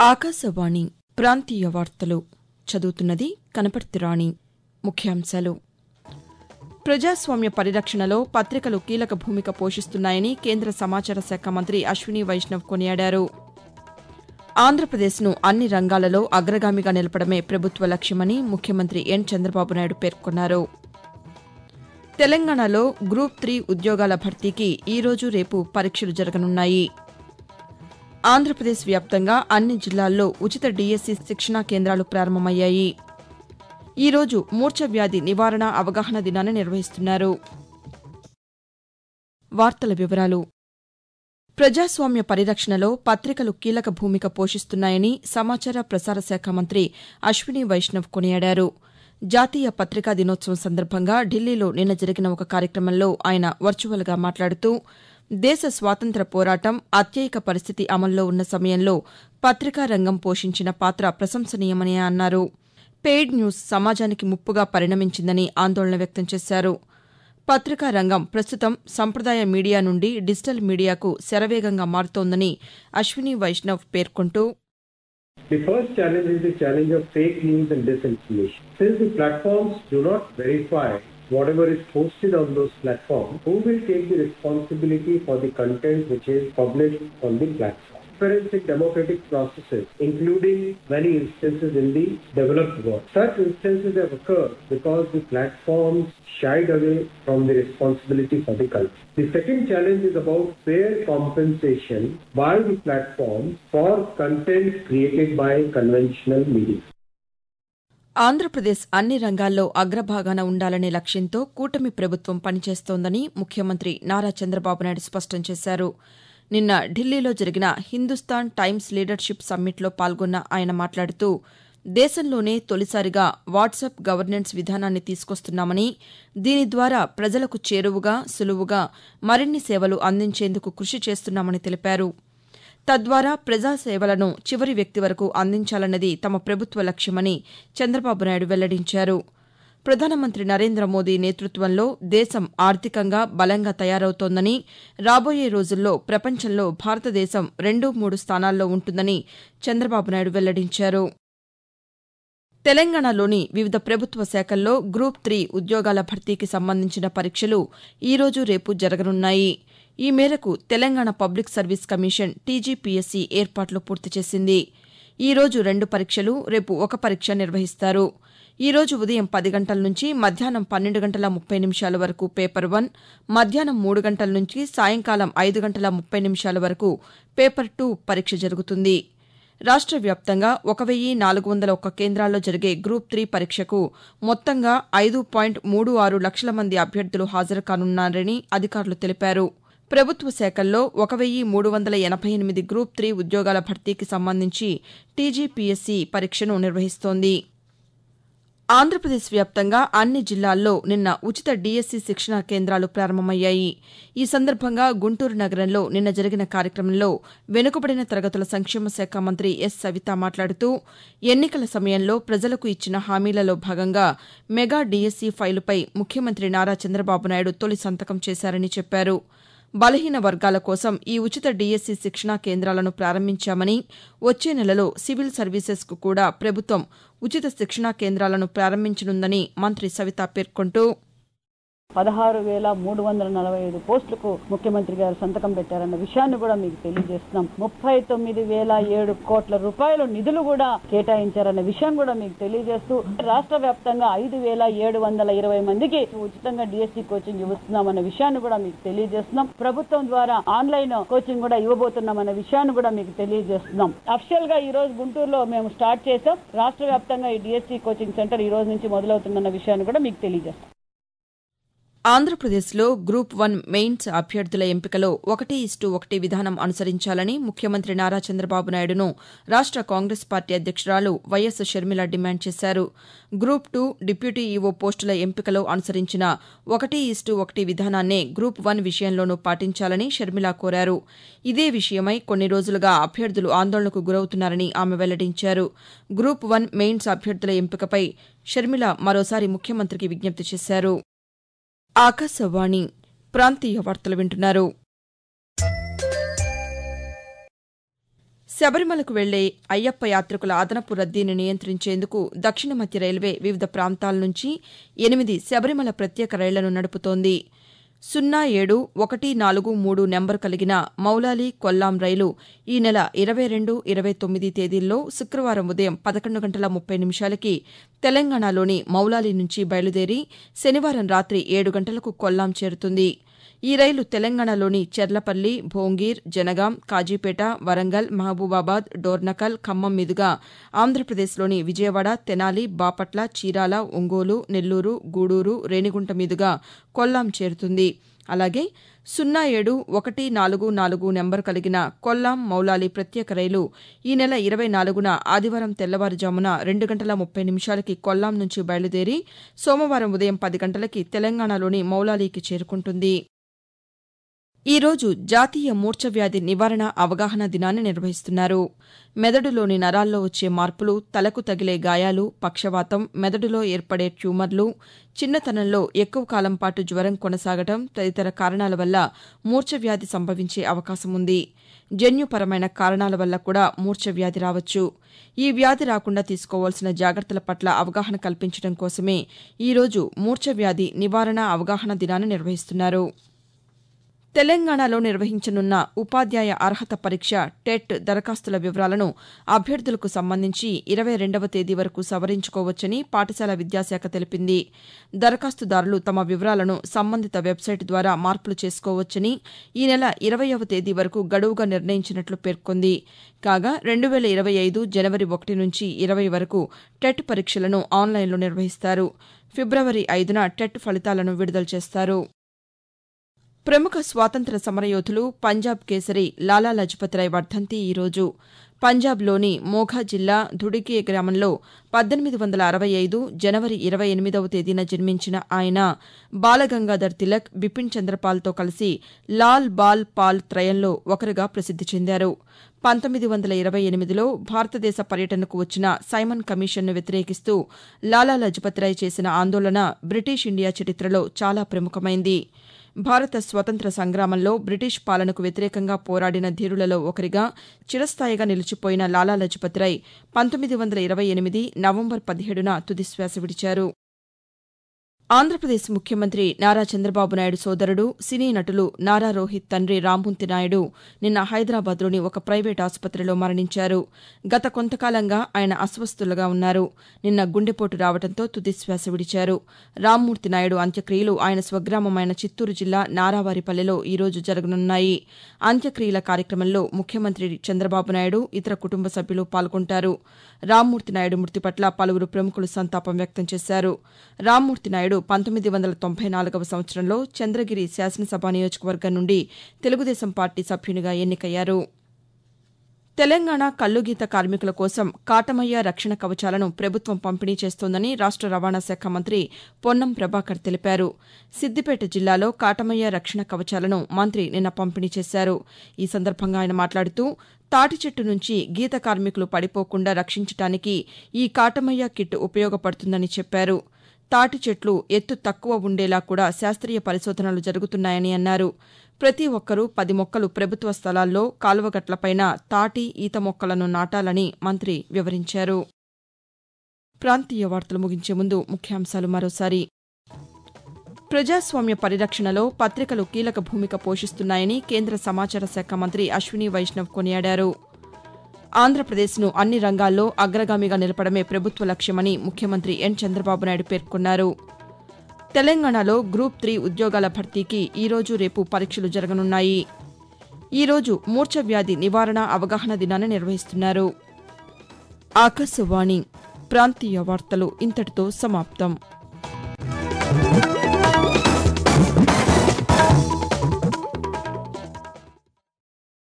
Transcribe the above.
ఆకాశవాణి ప్రాంతీయ వార్తలు చదువుతున్నది కనపర్తి రాణి ముఖ్యాంశాలు ప్రజాస్వామ్య పరిరక్షణలో పత్రికలు కీలక భూమిక పోషిస్తున్నాయని కేంద్ర సమాచార శాఖ మంత్రి అశ్విని వైష్ణవ్ కొనియాడారు ఆంధ్రప్రదేశ్ను అన్ని రంగాలలో అగ్రగామిగా నిలపడమే ప్రభుత్వ లక్ష్యమని ముఖ్యమంత్రి ఎన్ చంద్రబాబు నాయుడు పేర్కొన్నారు తెలంగాణలో గ్రూప్ త్రీ ఉద్యోగాల భర్తీకి ఈరోజు రేపు పరీక్షలు జరగనున్నాయి ఆంధ్రప్రదేశ్ వ్యాప్తంగా అన్ని జిల్లాల్లో ఉచిత డీఎస్సీ శిక్షణా కేంద్రాలు ప్రారంభమయ్యాయి ఈరోజు మూర్ఛ వ్యాధి నివారణ అవగాహన దినాన్ని నిర్వహిస్తున్నారు వార్తల వివరాలు ప్రజాస్వామ్య పరిరక్షణలో పత్రికలు కీలక భూమిక పోషిస్తున్నాయని సమాచార ప్రసార శాఖ మంత్రి అశ్విని వైష్ణవ్ కొనియాడారు జాతీయ పత్రికా దినోత్సవం సందర్భంగా ఢిల్లీలో నిన్న జరిగిన ఒక కార్యక్రమంలో ఆయన వర్చువల్గా మాట్లాడుతూ దేశ స్వాతంత్ర పోరాటం అత్యయిక పరిస్థితి అమల్లో ఉన్న సమయంలో పత్రికా రంగం పోషించిన పాత్ర ప్రశంసనీయమని అన్నారు పెయిడ్ న్యూస్ సమాజానికి ముప్పుగా పరిణమించిందని ఆందోళన వ్యక్తం చేశారు పత్రికా రంగం ప్రస్తుతం సంప్రదాయ మీడియా నుండి డిజిటల్ మీడియాకు శరవేగంగా మారుతోందని అశ్విని వైష్ణవ్ పేర్కొంటూ The first challenge is the challenge of fake news and disinformation. Since the platforms do not verify whatever is posted on those platforms, who will take the responsibility for the content which is published on the platform? Transparent and democratic processes, including many instances in the developed world. Such instances have occurred because the platforms shied away from the responsibility for the culture. The second challenge is about fair compensation by the platforms for content created by conventional media. Andhra Pradesh అన్ని రంగాల్లో అగ్రభాగాన ఉండాలనే లక్ష్యంతో కూటమి ప్రభుత్వం పనిచేస్తోందని ముఖ్యమంత్రి నారా చంద్రబాబు నాయుడు స్పష్టం చేశారు నిన్న ఢిల్లీలో జరిగిన హిందుస్థాన్ టైమ్స్ లీడర్షిప్ సమ్మిట్లో పాల్గొన్న ఆయన మాట్లాడుతూ దేశంలోనే తొలిసారిగా వాట్సాప్ గవర్నెన్స్ విధానాన్ని తీసుకొస్తున్నామని దీని ద్వారా ప్రజలకు చేరువుగా సులువుగా మరిన్ని సేవలు అందించేందుకు కృషి చేస్తున్నామని తెలిపారు తద్వారా ప్రజాసేవలను చివరి వ్యక్తి వరకు అందించాలన్నది తమ ప్రభుత్వ లక్ష్యమని చంద్రబాబు నాయుడు వెల్లడించారు ప్రధానమంత్రి నరేంద్ర మోదీ నేతృత్వంలో దేశం ఆర్థికంగా బలంగా తయారవుతోందని రాబోయే రోజుల్లో ప్రపంచంలో భారతదేశం రెండు మూడు స్థానాల్లో ఉంటుందని చంద్రబాబు నాయుడు వెల్లడించారు తెలంగాణలోని వివిధ ప్రభుత్వ శాఖల్లో గ్రూప్ త్రీ ఉద్యోగాల భర్తీకి సంబంధించిన పరీక్షలు ఈరోజు రేపు జరగనున్నాయి ఈ మేరకు Telangana public service commission TGPSC ఏర్పాట్లు పూర్తి చేసింది ఈ రోజు రెండు పరీక్షలు రేపు ఒక పరీక్ష నిర్వహిస్తారు ఈ రోజు ఉదయం పది గంటల నుంచి మధ్యాహ్నం పన్నెండు గంటల ముప్పై నిమిషాల వరకు పేపర్ వన్ మధ్యాహ్నం మూడు గంటల నుంచి సాయంకాలం ఐదు గంటల ముప్పై నిమిషాల వరకు పేపర్ టూ పరీక్ష జరుగుతుంది రాష్ట్ర వ్యాప్తంగా ఒక వెయ్యి నాలుగు వందల ఒక్క కేంద్రాల్లో జరిగే గ్రూప్ త్రీ పరీక్షకు మొత్తంగా ఐదు పాయింట్ మూడు ఆరు లక్షల మంది అభ్యర్థులు హాజరు కానున్నారని అధికారులు తెలిపారు ప్రభుత్వ శాఖల్లో ఒక వెయ్యి మూడు వందల ఎనభై ఎనిమిది గ్రూప్ త్రీ ఉద్యోగాల భర్తీకి సంబంధించి టీజీపీఎస్సీ పరీక్షను నిర్వహిస్తోంది ఆంధ్రప్రదేశ్ వ్యాప్తంగా అన్ని జిల్లాల్లో నిన్న ఉచిత డీఎస్సీ శిక్షణా కేంద్రాలు ప్రారంభమయ్యాయి ఈ సందర్భంగా గుంటూరు నగరంలో నిన్న జరిగిన కార్యక్రమంలో వెనుకబడిన తరగతుల సంక్షేమ శాఖ మంత్రి ఎస్ సవిత మాట్లాడుతూ ఎన్నికల సమయంలో ప్రజలకు ఇచ్చిన హామీలలో భాగంగా మెగా డీఎస్సీ ఫైలుపై ముఖ్యమంత్రి నారా చంద్రబాబు నాయుడు తొలి సంతకం చేశారని చెప్పారు బలహీన వర్గాల కోసం ఈ ఉచిత డీఎస్సీ శిక్షణా కేంద్రాలను ప్రారంభించామని వచ్చే నెలలో సివిల్ సర్వీసెస్కు కూడా ప్రభుత్వం ఉచిత శిక్షణా కేంద్రాలను ప్రారంభించనుందని మంత్రి సవిత పేర్కొంటూ పదహారు వేల మూడు వందల నలభై ఐదు పోస్టులకు ముఖ్యమంత్రి గారు సంతకం పెట్టారన్న విషయాన్ని కూడా మీకు తెలియజేస్తున్నాం ముప్పై తొమ్మిది వేల ఏడు కోట్ల రూపాయలు నిధులు కూడా కేటాయించారన్న విషయం కూడా మీకు తెలియజేస్తూ రాష్ట్ర వ్యాప్తంగా ఐదు వేల ఏడు వందల ఇరవై మందికి ఉచితంగా డిఎస్సి కోచింగ్ ఇస్తున్నామన్న విషయాన్ని కూడా మీకు తెలియజేస్తున్నాం ప్రభుత్వం ద్వారా ఆన్లైన్ కోచింగ్ కూడా ఇవ్వబోతున్నామన్న విషయాన్ని కూడా మీకు తెలియజేస్తున్నాం అఫిషియల్ గా ఈ రోజు గుంటూరులో మేము స్టార్ట్ చేసాం రాష్ట్ర వ్యాప్తంగా ఈ డిఎస్సి కోచింగ్ సెంటర్ ఈ రోజు నుంచి మొదలవుతుందన్న విషయాన్ని కూడా మీకు తెలియజేస్తాం ఆంధ్రప్రదేశ్లో గ్రూప్ వన్ మెయిన్స్ అభ్యర్థుల ఎంపికలో ఒకటి ఇస్టు ఒకటి విధానం అనుసరించాలని ముఖ్యమంత్రి నారా చంద్రబాబు నాయుడును రాష్ట కాంగ్రెస్ పార్టీ అధ్యక్షురాలు వైఎస్ షర్మిల డిమాండ్ చేశారు గ్రూప్ టూ డిప్యూటీ ఈవో పోస్టుల ఎంపికలో అనుసరించిన ఒకటి ఇస్టు ఒకటి విధానాన్నే గ్రూప్ వన్ విషయంలోనూ పాటించాలని షర్మిల కోరారు ఇదే విషయమై కొన్ని రోజులుగా అభ్యర్థులు ఆందోళనకు గురవుతున్నారని ఆమె వెల్లడించారు గ్రూప్ వన్ మెయిన్స్ అభ్యర్థుల ఎంపికపై షర్మిల మరోసారి ముఖ్యమంత్రికి విజ్ఞప్తి చేశారు ఆకాశవాణి ప్రాంతీయ వార్తలు వింటున్నారు శబరిమలకు వెళ్లే అయ్యప్ప యాత్రికుల అదనపు రద్దీని నియంత్రించేందుకు దక్షిణ మధ్య రైల్వే వివిధ ప్రాంతాల నుంచి ఎనిమిది శబరిమల ప్రత్యేక రైళ్లను నడుపుతోంది సున్నా ఏడు ఒకటి నాలుగు మూడు నెంబర్ కలిగిన మౌలాలి కొల్లాం రైలు ఈ నెల ఇరవై రెండు ఇరవై తొమ్మిది తేదీల్లో శుక్రవారం ఉదయం పదకొండు గంటల ముప్పై నిమిషాలకి తెలంగాణలోని మౌలాలి నుంచి బయలుదేరి శనివారం రాత్రి ఏడు గంటలకు కొల్లాం చేరుతుంది ఈ రైలు తెలంగాణలోని చెర్లపల్లి భోంగీర్ జనగాం కాజీపేట వరంగల్ మహబూబాబాద్ డోర్నకల్ ఖమ్మం మీదుగా ఆంధ్రప్రదేశ్లోని విజయవాడ తెనాలి బాపట్ల చీరాల ఒంగోలు నెల్లూరు గూడూరు రేణిగుంట మీదుగా కొల్లాం చేరుతుంది అలాగే సున్నా ఏడు ఒకటి నాలుగు నాలుగు నెంబర్ కలిగిన కొల్లాం మౌలాలి ప్రత్యేక రైలు ఈ నెల ఇరవై నాలుగున ఆదివారం తెల్లవారుజామున రెండు గంటల ముప్పై నిమిషాలకి కొల్లాం నుంచి బయలుదేరి సోమవారం ఉదయం పది గంటలకి తెలంగాణలోని మౌలాలీకి చేరుకుంటుంది ఈ రోజు జాతీయ మూర్ఛవ్యాధి నివారణ అవగాహన దినాన్ని నిర్వహిస్తున్నారు మెదడులోని నరాల్లో వచ్చే మార్పులు తలకు తగిలే గాయాలు పక్షవాతం మెదడులో ఏర్పడే ట్యూమర్లు చిన్నతనంలో ఎక్కువ కాలం పాటు జ్వరం కొనసాగటం తదితర కారణాల వల్ల మూర్ఛవ్యాధి సంభవించే అవకాశం ఉంది జన్యుపరమైన కారణాల వల్ల కూడా మూర్ఛవ్యాధి రావచ్చు ఈ వ్యాధి రాకుండా తీసుకోవాల్సిన జాగ్రత్తల పట్ల అవగాహన కల్పించడం కోసమే ఈరోజు మూర్ఛవ్యాధి నివారణ అవగాహన దినాన్ని నిర్వహిస్తున్నారు తెలంగాణలో నిర్వహించనున్న ఉపాధ్యాయ అర్హత పరీక్ష టెట్ దరఖాస్తుల వివరాలను అభ్యర్థులకు సంబంధించి ఇరవై రెండవ తేదీ వరకు సవరించుకోవచ్చని పాఠశాల విద్యాశాఖ తెలిపింది దరఖాస్తుదారులు తమ వివరాలను సంబంధిత వెబ్సైట్ ద్వారా మార్పులు చేసుకోవచ్చని ఈ నెల ఇరవయవ తేదీ వరకు గడువుగా నిర్ణయించినట్లు పేర్కొంది కాగా రెండు వేల ఇరవై ఐదు జనవరి ఒకటి నుంచి ఇరవై వరకు టెట్ పరీక్షలను ఆన్లైన్లో నిర్వహిస్తారు ఫిబ్రవరి ఐదున టెట్ ఫలితాలను విడుదల చేస్తారు ప్రముఖ స్వాతంత్ర సమరయోధులు పంజాబ్ కేసరి లాలా లజపతిరాయ్ వర్ధంతి ఈరోజు పంజాబ్లోని మోఘా జిల్లా ధుడికే గ్రామంలో పద్దెనిమిది వందల అరవై ఐదు జనవరి ఇరవై ఎనిమిదవ తేదీన జన్మించిన ఆయన బాలగంగాధర్ తిలక్ బిపిన్ చంద్రపాల్తో కలిసి లాల్ బాల్ పాల్ త్రయంలో ఒకరుగా ప్రసిద్ది చెందారు పంతొమ్మిది వందల ఇరవై ఎనిమిదిలో భారతదేశ పర్యటనకు వచ్చిన సైమన్ కమిషన్ను వ్యతిరేకిస్తూ లాలా లజపతిరాయ్ చేసిన ఆందోళన బ్రిటిష్ ఇండియా చరిత్రలో చాలా ప్రముఖమైంది భారత స్వతంత్ర సంగ్రామంలో బ్రిటిష్ పాలనకు వ్యతిరేకంగా పోరాడిన ధీరులలో ఒకరిగా చిరస్థాయిగా నిలిచిపోయిన లాలా లజపతిరాయ్ పంతొమ్మిది వందల ఇరవై ఎనిమిది నవంబర్ పదిహేడున తుదిశ్వాస విడిచారు ఆంధ్రప్రదేశ్ ముఖ్యమంత్రి నారా చంద్రబాబు నాయుడు సోదరుడు సినీ నటులు నారా రోహిత్ తండ్రి రామ్మూర్తి నాయుడు నిన్న హైదరాబాద్లోని ఒక ప్రైవేట్ ఆసుపత్రిలో మరణించారు గత కొంతకాలంగా ఆయన అస్వస్థులుగా ఉన్నారు నిన్న గుండెపోటు రావడంతో తుదిశ్వాస విడిచారు రామ్మూర్తి నాయుడు అంత్యక్రియలు ఆయన స్వగ్రామమైన చిత్తూరు జిల్లా నారావారిపల్లెలో ఈరోజు జరగనున్నాయి అంత్యక్రియల కార్యక్రమంలో ముఖ్యమంత్రి చంద్రబాబు నాయుడు ఇతర కుటుంబ సభ్యులు పాల్గొంటారు రామ్మూర్తి నాయుడు మృతి పట్ల పలువురు ప్రముఖులు సంతాపం వ్యక్తం చేశారు రామ్మూర్తి నాయుడు పంతొమ్మిది వందల తొంభై నాలుగవ సంవత్సరంలో చంద్రగిరి శాసనసభ నియోజకవర్గం నుండి తెలుగుదేశం పార్టీ సభ్యునిగా ఎన్నికయ్యారు తెలంగాణ కల్లుగీత కార్మికుల కోసం కాటమయ్య రక్షణ కవచాలను ప్రభుత్వం పంపిణీ చేస్తోందని రాష్ట రవాణా శాఖ మంత్రి పొన్నం ప్రభాకర్ తెలిపారు సిద్దిపేట జిల్లాలో కాటమయ్య రక్షణ కవచాలను మంత్రి నిన్న పంపిణీ చేశారు ఈ సందర్భంగా ఆయన మాట్లాడుతూ తాటి చెట్టు నుంచి గీత కార్మికులు పడిపోకుండా రక్షించడానికి ఈ కాటమయ్య కిట్ ఉపయోగపడుతుందని చెప్పారు తాటి చెట్లు ఎత్తు తక్కువ ఉండేలా కూడా శాస్త్రీయ పరిశోధనలు జరుగుతున్నాయని అన్నారు ప్రతి ఒక్కరూ పది మొక్కలు ప్రభుత్వ స్థలాల్లో కాలువగట్లపైన తాటి ఈత మొక్కలను నాటాలని మంత్రి వివరించారు ప్రాంతీయ వార్తలు ముగించే ముందు ముఖ్యాంశాలు మరోసారి ప్రజాస్వామ్య పరిరక్షణలో పత్రికలు కీలక భూమిక పోషిస్తున్నాయని కేంద్ర సమాచార శాఖ మంత్రి అశ్విని వైష్ణవ్ కొనియాడారు ఆంధ్రప్రదేశ్ను అన్ని రంగాల్లో అగ్రగామిగా నిలపడమే ప్రభుత్వ లక్ష్యమని ముఖ్యమంత్రి ఎన్ చంద్రబాబు నాయుడు పేర్కొన్నారు తెలంగాణలో గ్రూప్ త్రీ ఉద్యోగాల భర్తీకి ఈరోజు రేపు పరీక్షలు జరగనున్నాయి ఈరోజు మూర్ఛవ్యాధి నివారణ అవగాహన దినాన్ని నిర్వహిస్తున్నారు ఆకాశవాణి ప్రాంతీయ వార్తలు ఇంతటితో సమాప్తం